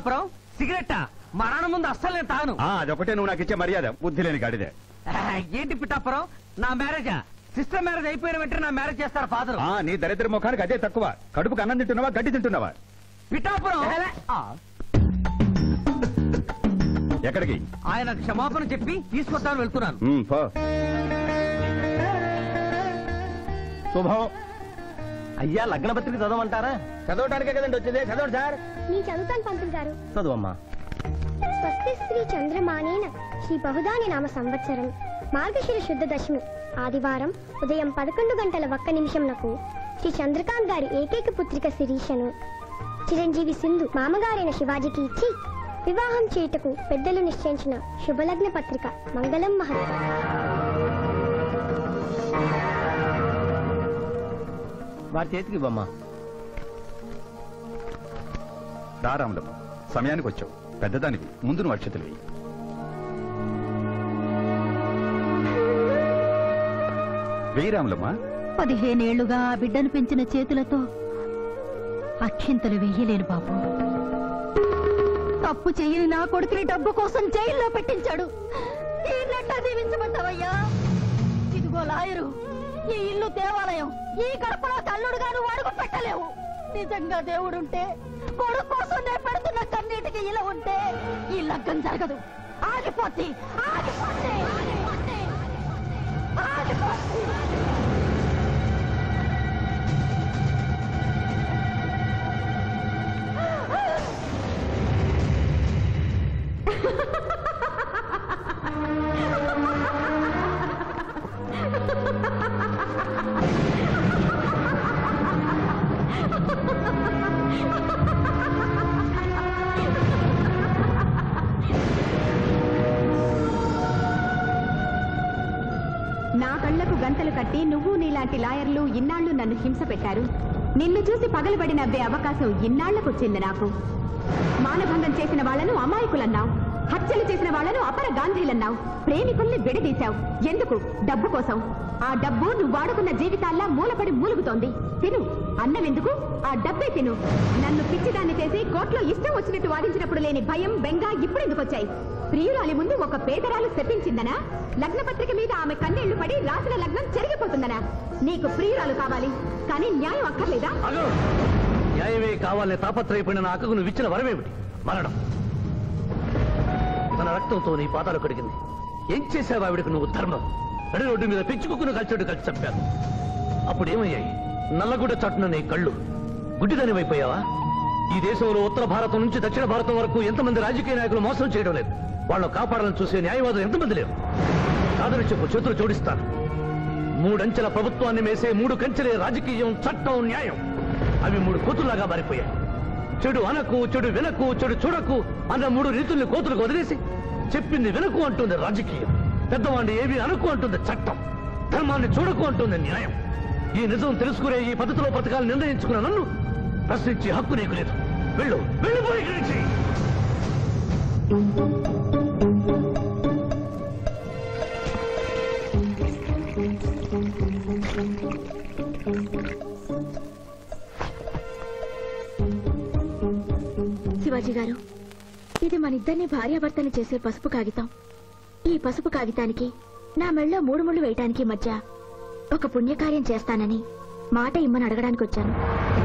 పిఠాపురం సిగరెట్టా మా నాన్న ముందు అస్సలు నేను తాగను ఆ, అదొకటే నువ్వు నాకు ఇచ్చే మర్యాద బుద్ధి లేని గాడిదే ఆ, ఏంటి పిఠాపురం నా మ్యారేజా సిస్టర్ మ్యారేజ్ అయిపోయిన వెంటనే నా మ్యారేజ్ చేస్తారు ఫాదర్ ఆ నీ దరిద్ర ముఖానికి అదే తక్కువ కడుపుకు అన్నం తింటున్నావా గడ్డి తింటున్నావా పిఠాపురం ఆ, ఎక్కడికి ఆయన క్షమాపణ చెప్పి తీసుకొద్దామని వెళ్తున్నాను ఉమ్, పో. శుభం అయ్యా లగ్న పత్రిక చదవమంటారా చదవటానికే కదండి వచ్చేది చదవండి సార్ నీ చదువుతాను పంతులు గారు చదువమ్మా స్వస్తి శ్రీ చంద్రమానేన శ్రీ బహుదాని నామ సంవత్సరం మార్గశిర శుద్ధ దశమి ఆదివారం ఉదయం పదకొండు గంటల ఒక్క నిమిషంలకు శ్రీ చంద్రకాంత్ గారి ఏకైక పుత్రిక శిరీషను చిరంజీవి సింధు మామగారైన శివాజీకి ఇచ్చి వివాహం చేయుటకు పెద్దలు నిశ్చయించిన శుభలగ్న పత్రిక మంగళం మహత్వం వారి చేతికి ఇవ్వమ్మా రారాములమ్మ సమయానికి వచ్చావు పెద్దదానివి ముందు నువ్వు అక్షతలు వేయి వేయి రాములమ్మ పదిహేనేళ్లుగా ఆ బిడ్డను పెంచిన చేతులతో అక్షింతలు వెయ్యలేను బాబు తప్పు చేయని నా కొడుకుని డబ్బు కోసం జైల్లో పెట్టించాడు ఈయన్నెట్టా దీవించమంటావయ్యా ఇదిగో లాయరు ఈ ఇల్లు దేవాలయం ఈ గడపలో తల్లుడుగా నువ్వు అడుగు పెట్టలేవు నిజంగా దేవుడుంటే కొడుకు కోసం నేను పెడుతున్న కన్నీటికి ఇలా ఉంటే ఈ లగ్గం జరగదు ఆగిపోద్ది ఆగిపోద్ది ఆగిపోద్ది ఆగిపోద్ది నా కళ్లకు గంతలు కట్టి నువ్వు నీలాంటి లాయర్లు ఇన్నాళ్లు నన్ను హింస పెట్టారు నిన్ను చూసి పగలబడి నవ్వే అవకాశం ఇన్నాళ్లకొచ్చింది నాకు మానభంగం చేసిన వాళ్లను అమాయకులన్నావు హత్యలు చేసిన వాళ్లను అపర గాంధీలన్నావు ప్రేమికుల్ని విడదీశావు ఎందుకు డబ్బు కోసం ఆ డబ్బు నువ్వు వాడుకున్న జీవితాల్లా మూలపడి మూలుగుతోంది తిను అన్నవెందుకు ఆ డబ్బే తిను నన్ను పిచ్చిదాన్ని చేసి కోర్టులో ఇష్టం వచ్చినట్టు వాదించినప్పుడు లేని భయం బెంగ ఇప్పుడెందుకు వచ్చాయి ప్రియురాలి ముందు ఒక పేదరాలు శపించిందనా లగ్న పత్రిక మీద ఆమె కన్నీళ్లు పడి రాసిన లగ్నం చెరిగిపోతుందనా నీకు ప్రియురాలు కావాలి కానీ న్యాయం అక్కర్లేదా అగో న్యాయమే కావాలని తాపత్రయపడిన నా అక్కకు నువ్వు ఇచ్చిన వరమేమిటి మరణం తన రక్తంతో నీ పాదాలు కడిగింది ఏం చేసావు ఆవిడకు నువ్వు ధర్మం నడి రోడ్డు మీద పెంచుకుని కలిచోడు కలిసి చంపాను అప్పుడు ఏమయ్యాయి నల్లగుడ్డ చట్టున నీ కళ్ళు గుడ్డిదనివైపోయావా ఈ దేశంలో ఉత్తర భారతం నుంచి దక్షిణ భారతం వరకు ఎంతమంది రాజకీయ నాయకులు మోసం చేయడం లేదు వాళ్ళు కాపాడాలని చూసే న్యాయవాదులు ఎంతమంది లేరు కాదని చెప్పు చేతులు జోడిస్తాను మూడంచెల ప్రభుత్వాన్ని మేసే మూడు కంచెలే రాజకీయం చట్టం న్యాయం అవి మూడు కోతుల్లాగా మారిపోయాయి చెడు అనకు చెడు వినకు చెడు చూడకు అన్న మూడు రీతుల్ని కోతులకు వదిలేసి చెప్పింది వినకు అంటుంది రాజకీయం పెద్దవాడిని ఏవి అనుకు అంటుంది చట్టం ధర్మాన్ని చూడకు అంటుంది న్యాయం ఈ నిజం తెలుసుకునే ఈ పద్ధతిలో బ్రతకాలని నిర్ణయించుకున్న నన్ను ప్రశ్నించే హక్కు నీకు లేదు వెళ్ళు వెళ్ళిపోయి ఇక్కడి నుంచి శివాజీ గారు ఇది మన ఇద్దరిని భార్యాభర్తలు చేసే పసుపు కాగితం ఈ పసుపు కాగితానికి నా మెళ్ళో మూడు ముళ్ళు వేయటానికి మధ్య ఒక పుణ్యకార్యం చేస్తానని మాట ఇమ్మని అడగడానికి వచ్చాను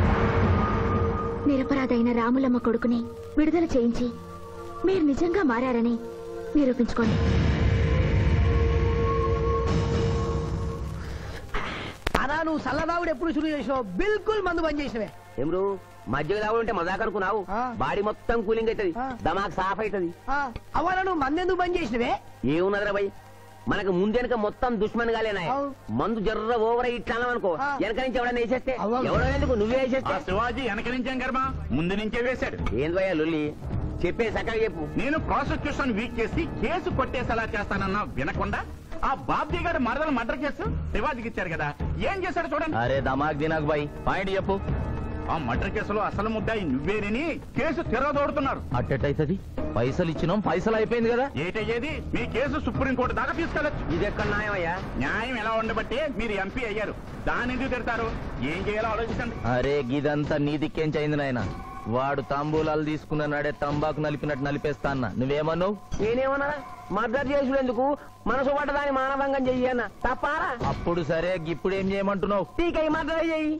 నిరపరాధైన రాములమ్మ కొడుకుని విడుదల చేయించి మీరు నిజంగా మారారని నిరూపించుకోండి అదా నువ్వు సల్లదావుడు ఎప్పుడు షురు చేసావు బిల్కుల్ మందు బంద్ చేసినవే ఏమ్రు మధ్యలో తాగుడు ఉంటే మజాక్ అనుకున్నావు ఆ. బాడీ మొత్తం కూలింగ్ అవుతుంది ఆ. దమాక్ సాఫ్ అవుతుంది అవ్వాలా నువ్వు మందెందుకు బంద్ చేసినవే ఏమున్నదిరా భయ్ మనకు ముందెనక మొత్తం దుష్మన్ గాలేనా అవు. మందు జర్ర ఓవర్ ఇట్లా అనుకో ఆ. వెనక నుంచి ఎవడన్నా వేసేస్తే అవ్వ. ఎవడో ఎందుకు నువ్వే ఆ వేసేస్తే శివాజీ వెనక నుంచేం కర్మ ముందు నుంచే వేశాడు ఏంది భయ్యా లొల్లి చెప్పే సక్కగా చెప్పు నేను ప్రాసిక్యూషన్ వీక్ చేసి కేసు కొట్టేసేలా చేస్తానన్నా వినకుండా ఆ బాబ్జీ గారి మరదలు మర్డర్ కేసు శివాజీకి ఇచ్చారు కదా ఏం చేశాడు చూడండి అరే దమాక్ దినాక్ బాయ్ పాయింట్ చెప్పు ఆ మర్డర్ కేసులో అసలు ముద్దాయి నువ్వేనని కేసు తిరగదోడుతున్నారు అట్టెట్టయితది పైసలు ఇచ్చినాం పైసలు అయిపోయింది కదా ఏటయ్యేది మీ కేసు సుప్రీంకోర్టు దాకా తీసుకెళ్లొచ్చు ఇది ఎక్కడ న్యాయమయ్యా న్యాయం ఎలా ఉండబట్టే మీరు ఎంపీ అయ్యారు దాని ఎందుకు తిడతారు ఏం చేయాలో ఆలోచించండి అరే గిదంతా నీ దిక్కేం చైంది నాయన వాడు తాంబూలాలు తీసుకున్న నాడే తంబాకు నలిపినట్టు నలిపేస్తా అన్న నువ్వేమన్నావు నేనేమన్నా మద్దతు చేసుడెందుకు మనసు పడ్డదాన్ని మానభంగం చెయ్యన్న తప్పారా అప్పుడు సరే ఇప్పుడు ఏం చేయమంటున్నావు టీకై మద్దతు చెయ్యి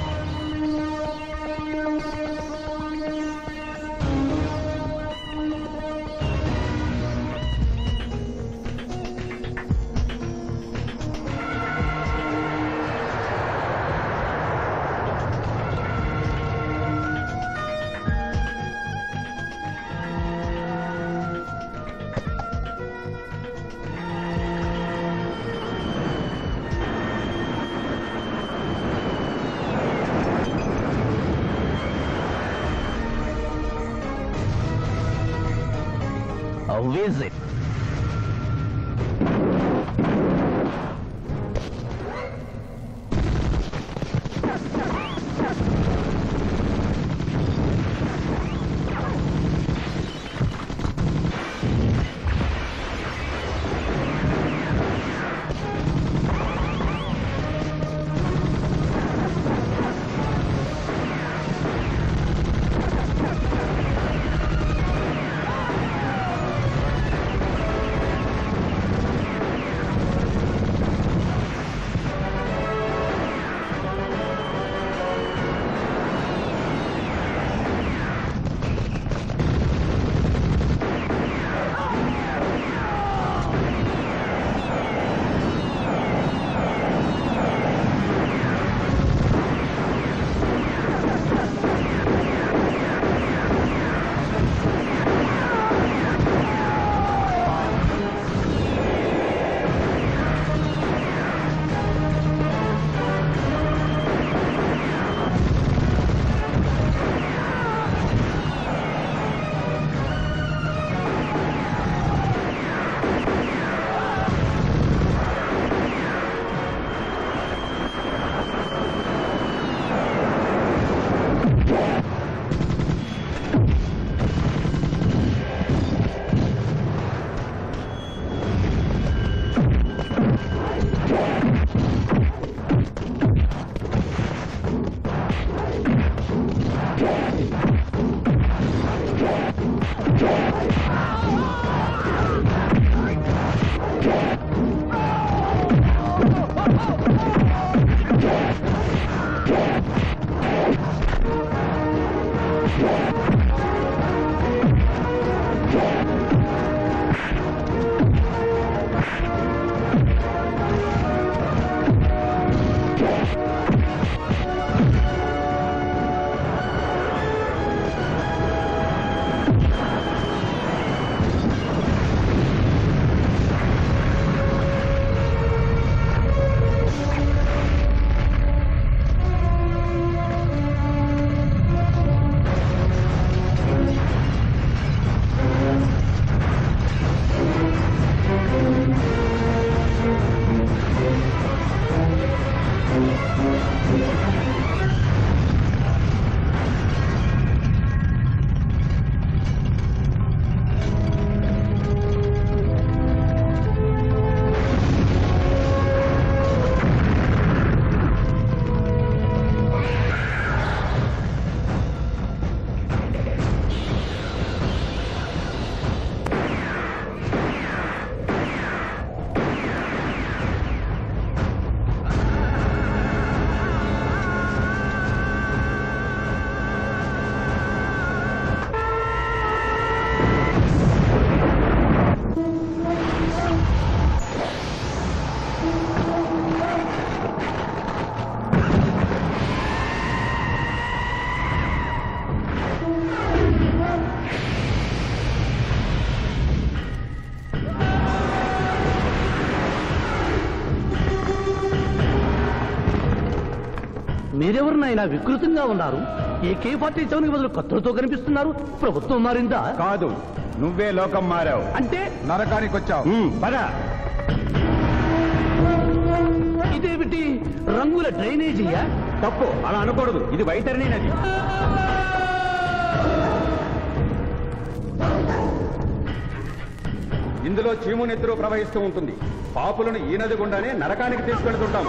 How is it? మీరెవరు నాయన వికృతంగా ఉన్నారు ఏకే ఫార్టీ సెవెన్ బదులు కత్తులతో కనిపిస్తున్నారు ప్రభుత్వం మారిందా కాదు నువ్వే లోకం మారావు అంటే నరకానికి వచ్చావు పద ఇదేమిటి రంగుల డ్రైనేజీయా తప్పు అలా అనకూడదు ఇది వైతరణి నది ఇందులో చీము నెత్తురు ప్రవహిస్తూ ఉంటుంది పాపులను ఈ నది గుండానే నరకానికి తీసుకెళ్తుంటాం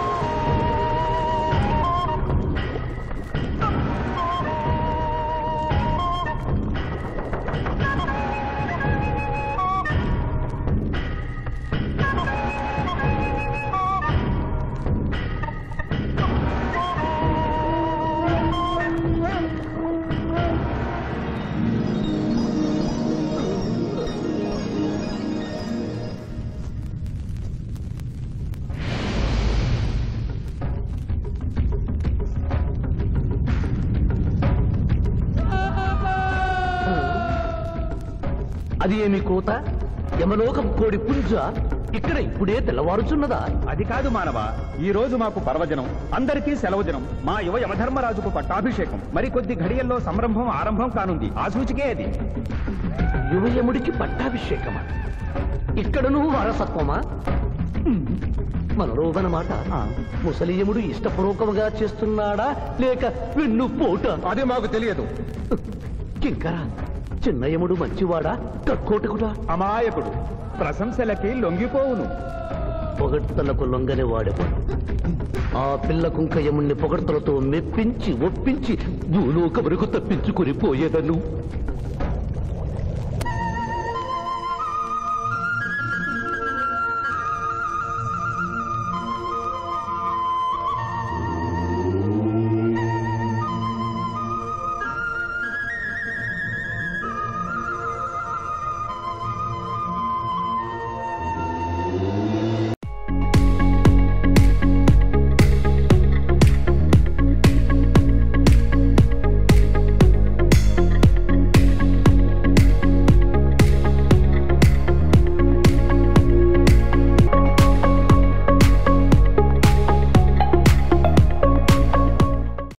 అది ఏమి కోత యమలోకం కోడి పుంజ ఇక్కడ ఇప్పుడే తెల్లవారుచున్నదా అది కాదు మానవ ఈ రోజు మాకు పర్వజనం అందరికీ సెలవు దినం మా యువ యమధర్మరాజుకు పట్టాభిషేకం మరి కొద్ది ఘడియల్లో సంరంభం ఆరంభం కానుంది ఆ సూచికే అది యువయముడికి పట్టాభిషేకమా ఇక్కడను వారసత్వమా మనరోగనమాట ముసలియముడు ఇష్టపూర్వకముగా చేస్తున్నాడా లేక వెన్ను పోట అది మాకు తెలియదు కింకరా చిన్నయముడు మంచివాడా కక్కోటకుడా అమాయకుడు ప్రశంసలకి లొంగిపోవును పొగడ్తలకు లొంగని వాడేవాడు ఆ పిల్ల కుంకయముణ్ణి పొగడ్తలతో మెప్పించి ఒప్పించి భూలోక వరకు తప్పించుకుని పోయేదను